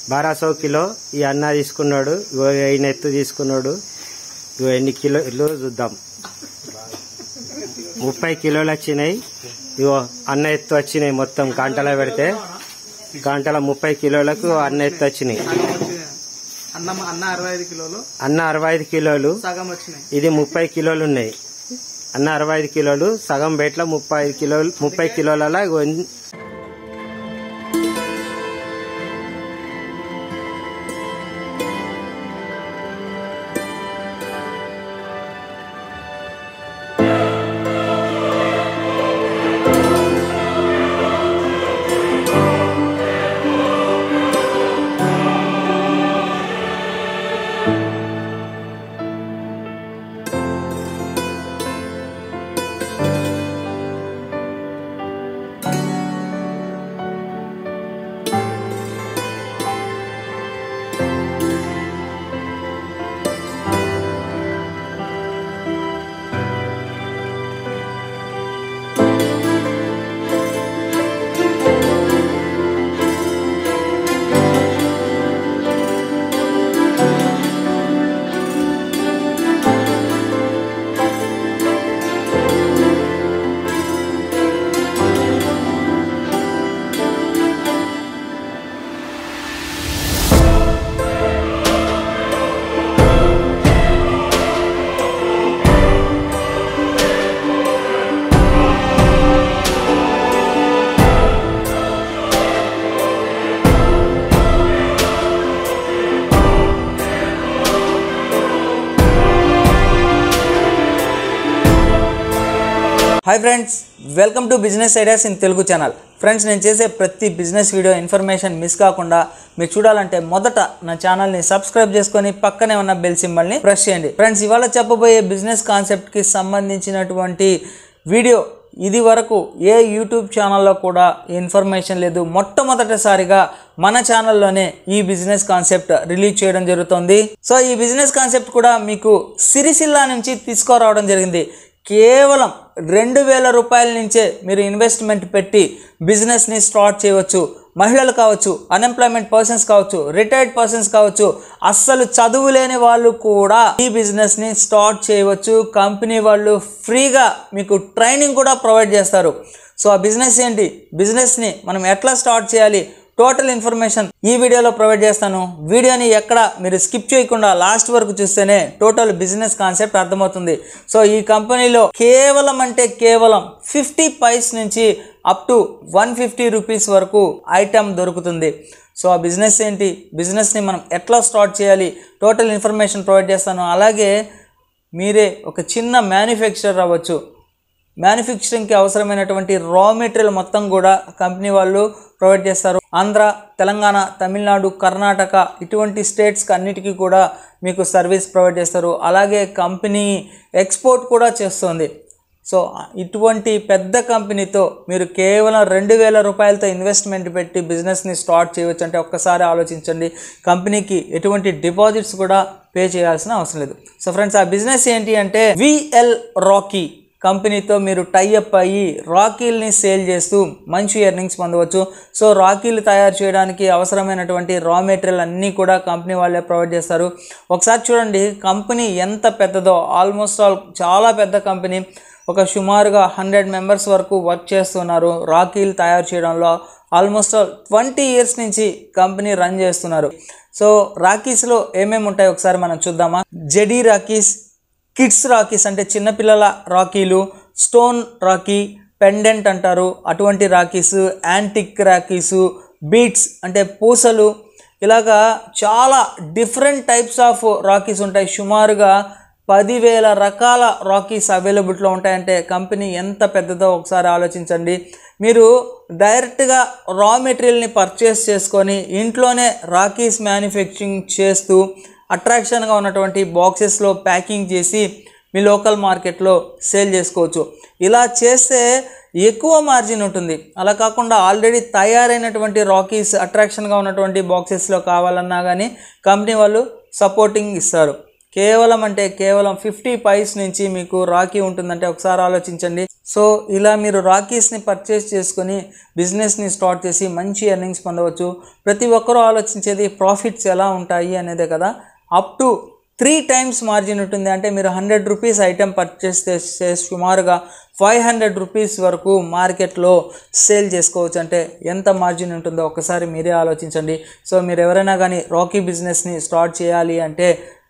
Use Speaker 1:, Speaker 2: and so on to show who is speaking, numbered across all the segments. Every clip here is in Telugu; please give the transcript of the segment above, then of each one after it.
Speaker 1: బారా సौ కిలో ఈ అన్న తీసుకున్నాడు ఇగో ఈయన ఎత్తు తీసుకున్నాడు ఇగో ఎన్ని కిలోలు చూద్దాం ముప్పై కిలోలు వచ్చినాయి ఇగో అన్న ఎత్తు వచ్చినాయి మొత్తం గంటలో పెడితే గంటల ముప్పై కిలోలకు అన్న ఎత్తు వచ్చినాయి
Speaker 2: అన్న అన్న అరవై ఐదు కిలోలు
Speaker 1: అన్న అరవై ఐదు కిలోలు
Speaker 2: సగం వచ్చినాయి
Speaker 1: ఇది ముప్పై కిలోలు ఉన్నాయి అన్న అరవై ఐదు కిలోలు సగం బేట్ల ముప్పై ఐదు కిలోలు ముప్పై కిలోల ఇగో ఎన్-
Speaker 3: hi friends welcome to business ideas in Telugu channel friends నేను చేసే ప్రతి బిజినెస్ వీడియో ఇన్ఫర్మేషన్ మిస్ కాకుండా మీరు చూడాలంటే మొదట నా ఛానల్ని సబ్స్క్రైబ్ చేసుకొని పక్కనే ఉన్న బెల్ సింబల్ని ప్రెస్ చేయండి ఫ్రెండ్స్ ఇవాళ చెప్పబోయే బిజినెస్ కాన్సెప్ట్కి సంబంధించినటువంటి వీడియో ఇది వరకు ఏ యూట్యూబ్ ఛానల్లో కూడా ఈ ఇన్ఫర్మేషన్ లేదు మొట్టమొదటిసారిగా మన ఛానల్లోనే ఈ బిజినెస్ కాన్సెప్ట్ రిలీజ్ చేయడం జరుగుతుంది సో ఈ బిజినెస్ కాన్సెప్ట్ కూడా మీకు సిరిసిల్ల నుంచి తీసుకురావడం జరిగింది కేవలం రెండు వేల రూపాయల నుంచే మీరు ఇన్వెస్ట్మెంట్ పెట్టి బిజినెస్ని స్టార్ట్ చేయవచ్చు మహిళలు కావచ్చు అన్ఎంప్లాయ్మెంట్ పర్సన్స్ కావచ్చు రిటైర్డ్ పర్సన్స్ కావచ్చు అస్సలు చదువు లేని వాళ్ళు కూడా ఈ బిజినెస్ని స్టార్ట్ చేయవచ్చు కంపెనీ వాళ్ళు ఫ్రీగా మీకు ట్రైనింగ్ కూడా ప్రొవైడ్ చేస్తారు సో ఆ బిజినెస్ ఏంటి బిజినెస్ని మనం ఎట్లా స్టార్ట్ చేయాలి టోటల్ ఇన్ఫర్మేషన్ ఈ వీడియోలో ప్రొవైడ్ చేస్తాను వీడియోని ఎక్కడ మీరు స్కిప్ చేయకుండా లాస్ట్ వరకు చూస్తేనే టోటల్ బిజినెస్ కాన్సెప్ట్ అర్థమవుతుంది సో ఈ కంపెనీలో కేవలం అంటే కేవలం ఫిఫ్టీ పైస్ నుంచి up to one fifty rupees వరకు ఐటమ్ దొరుకుతుంది సో ఆ బిజినెస్ ఏంటి బిజినెస్ని మనం ఎట్లా స్టార్ట్ చేయాలి టోటల్ ఇన్ఫర్మేషన్ ప్రొవైడ్ చేస్తాను అలాగే మీరే ఒక చిన్న మ్యానుఫ్యాక్చరర్ అవ్వచ్చు మ్యానుఫ్యాక్చరింగ్కి అవసరమైనటువంటి రా మెటీరియల్ మొత్తం కూడా కంపెనీ వాళ్ళు ప్రొవైడ్ చేస్తారు ఆంధ్ర తెలంగాణ తమిళనాడు కర్ణాటక ఇటువంటి స్టేట్స్కి అన్నిటికీ కూడా మీకు సర్వీస్ ప్రొవైడ్ చేస్తారు అలాగే కంపెనీ ఎక్స్పోర్ట్ కూడా చేస్తుంది సో ఇటువంటి పెద్ద కంపెనీతో మీరు కేవలం రెండు వేల రూపాయలతో ఇన్వెస్ట్మెంట్ పెట్టి బిజినెస్ని స్టార్ట్ చేయవచ్చు అంటే ఒక్కసారి ఆలోచించండి కంపెనీకి ఎటువంటి డిపాజిట్స్ కూడా పే చేయాల్సిన అవసరం లేదు సో ఫ్రెండ్స్ ఆ బిజినెస్ ఏంటి అంటే విఎల్ రాకీ కంపెనీతో మీరు టైఅప్ అయ్యి రాకీల్ని సేల్ చేస్తూ మంచి ఎర్నింగ్స్ పొందవచ్చు సో రాకీలు తయారు చేయడానికి అవసరమైనటువంటి రా మెటీరియల్ అన్నీ కూడా కంపెనీ వాళ్ళే ప్రొవైడ్ చేస్తారు ఒకసారి చూడండి కంపెనీ ఎంత పెద్దదో ఆల్మోస్ట్ ఆల్ చాలా పెద్ద కంపెనీ ఒక సుమారుగా హండ్రెడ్ మెంబర్స్ వరకు వర్క్ చేస్తున్నారు రాకీలు తయారు చేయడంలో ఆల్మోస్ట్ ఆల్ ట్వంటీ ఇయర్స్ నుంచి కంపెనీ రన్ చేస్తున్నారు సో రాకీస్లో ఏమేమి ఉంటాయి ఒకసారి మనం చూద్దామా జెడీ రాకీస్ కిడ్స్ రాకీస్ అంటే చిన్నపిల్లల రాకీలు స్టోన్ రాకీ పెండెంట్ అంటారు అటువంటి రాకీస్ యాంటిక్ రాకీసు బీట్స్ అంటే పూసలు ఇలాగా చాలా డిఫరెంట్ టైప్స్ ఆఫ్ రాకీస్ ఉంటాయి సుమారుగా పదివేల రకాల రాకీస్ అవైలబిలిటీలో ఉంటాయంటే కంపెనీ ఎంత పెద్దదో ఒకసారి ఆలోచించండి మీరు డైరెక్ట్గా రా మెటీరియల్ని పర్చేస్ చేసుకొని ఇంట్లోనే రాకీస్ మ్యానుఫ్యాక్చరింగ్ చేస్తూ అట్రాక్షన్గా ఉన్నటువంటి బాక్సెస్లో ప్యాకింగ్ చేసి మీ లోకల్ మార్కెట్లో సేల్ చేసుకోవచ్చు ఇలా చేస్తే ఎక్కువ మార్జిన్ ఉంటుంది అలా కాకుండా ఆల్రెడీ తయారైనటువంటి రాకీస్ అట్రాక్షన్గా ఉన్నటువంటి బాక్సెస్లో కావాలన్నా కానీ కంపెనీ వాళ్ళు సపోర్టింగ్ ఇస్తారు కేవలం అంటే కేవలం ఫిఫ్టీ పైస్ నుంచి మీకు రాకీ ఉంటుందంటే ఒకసారి ఆలోచించండి సో ఇలా మీరు రాకీస్ని పర్చేస్ చేసుకొని బిజినెస్ని స్టార్ట్ చేసి మంచి ఎర్నింగ్స్ పొందవచ్చు ప్రతి ఒక్కరూ ఆలోచించేది ప్రాఫిట్స్ ఎలా ఉంటాయి అనేదే కదా up to three times margin ఉంటుంది అంటే మీరు హండ్రెడ్ రూపీస్ ఐటెం పర్చేస్ చేస్తే సుమారుగా ఫైవ్ హండ్రెడ్ రూపీస్ వరకు మార్కెట్లో సేల్ చేసుకోవచ్చు అంటే ఎంత మార్జిన్ ఉంటుందో ఒకసారి మీరే ఆలోచించండి సో మీరు ఎవరైనా కానీ రాకీ బిజినెస్ని స్టార్ట్ చేయాలి అంటే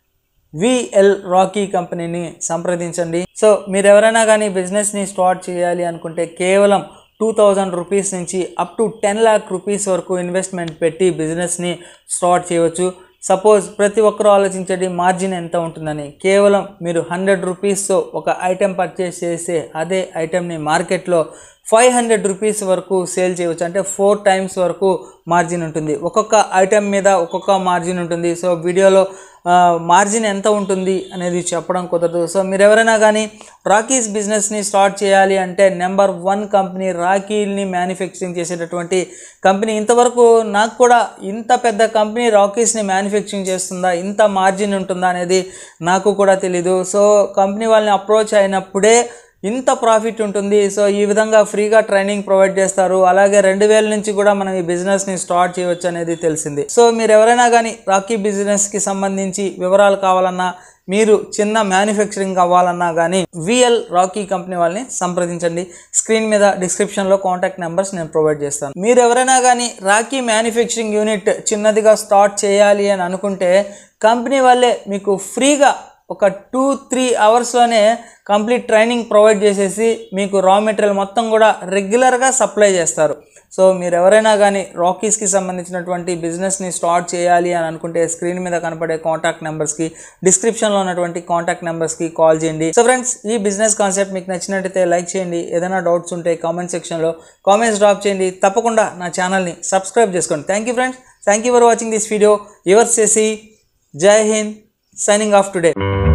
Speaker 3: విఎల్ రాకీ కంపెనీని సంప్రదించండి సో మీరు ఎవరైనా కానీ బిజినెస్ని స్టార్ట్ చేయాలి అనుకుంటే కేవలం టూ థౌజండ్ రూపీస్ నుంచి up to ten lakh rupees వరకు ఇన్వెస్ట్మెంట్ పెట్టి బిజినెస్ని స్టార్ట్ చేయవచ్చు సపోజ్ ప్రతి ఒక్కరూ ఆలోచించండి మార్జిన్ ఎంత ఉంటుందని కేవలం మీరు హండ్రెడ్ రూపీస్తో ఒక ఐటెం పర్చేస్ చేస్తే అదే ఐటెంని మార్కెట్లో ఫైవ్ హండ్రెడ్ రూపీస్ వరకు సేల్ చేయవచ్చు అంటే ఫోర్ టైమ్స్ వరకు మార్జిన్ ఉంటుంది ఒక్కొక్క ఐటెం మీద ఒక్కొక్క మార్జిన్ ఉంటుంది సో వీడియోలో మార్జిన్ ఎంత ఉంటుంది అనేది చెప్పడం కుదరదు సో మీరు ఎవరైనా కానీ రాకీస్ బిజినెస్ని స్టార్ట్ చేయాలి అంటే నెంబర్ వన్ కంపెనీ రాకీల్ని మ్యానుఫ్యాక్చరింగ్ చేసేటటువంటి కంపెనీ ఇంతవరకు నాకు కూడా ఇంత పెద్ద కంపెనీ రాకీస్ని మ్యానుఫ్యాక్చరింగ్ చేస్తుందా ఇంత మార్జిన్ ఉంటుందా అనేది నాకు కూడా తెలీదు సో కంపెనీ వాళ్ళని అప్రోచ్ అయినప్పుడే ఇంత ప్రాఫిట్ ఉంటుంది సో ఈ విధంగా ఫ్రీగా ట్రైనింగ్ ప్రొవైడ్ చేస్తారు అలాగే రెండు వేల నుంచి కూడా మనం ఈ బిజినెస్ని స్టార్ట్ చేయవచ్చు అనేది తెలిసింది సో మీరు ఎవరైనా కానీ రాకీ బిజినెస్కి సంబంధించి వివరాలు కావాలన్నా మీరు చిన్న మ్యానుఫ్యాక్చరింగ్ అవ్వాలన్నా కానీ విఎల్ రాకీ కంపెనీ వాళ్ళని సంప్రదించండి స్క్రీన్ మీద డిస్క్రిప్షన్లో కాంటాక్ట్ నెంబర్స్ నేను ప్రొవైడ్ చేస్తాను మీరు ఎవరైనా కానీ రాకీ మ్యానుఫ్యాక్చరింగ్ యూనిట్ చిన్నదిగా స్టార్ట్ చేయాలి అని అనుకుంటే కంపెనీ వాళ్ళే మీకు ఫ్రీగా ఒక టూ త్రీ అవర్స్లోనే కంప్లీట్ ట్రైనింగ్ ప్రొవైడ్ చేసేసి మీకు రా మెటీరియల్ మొత్తం కూడా రెగ్యులర్గా సప్లై చేస్తారు సో మీరు ఎవరైనా కానీ రాకీస్కి సంబంధించినటువంటి బిజినెస్ని స్టార్ట్ చేయాలి అని అనుకుంటే స్క్రీన్ మీద కనపడే కాంటాక్ట్ నెంబర్స్కి డిస్క్రిప్షన్లో ఉన్నటువంటి కాంటాక్ట్ నెంబర్స్కి కాల్ చేయండి సో ఫ్రెండ్స్ ఈ బిజినెస్ కాన్సెప్ట్ మీకు నచ్చినట్టయితే లైక్ చేయండి ఏదైనా డౌట్స్ ఉంటే కామెంట్ సెక్షన్లో కామెంట్స్ డ్రాప్ చేయండి తప్పకుండా నా ఛానల్ని సబ్స్క్రైబ్ చేసుకోండి thank you friends thank you for watching this video యువర్స్ చేసి Jai Hind signing off today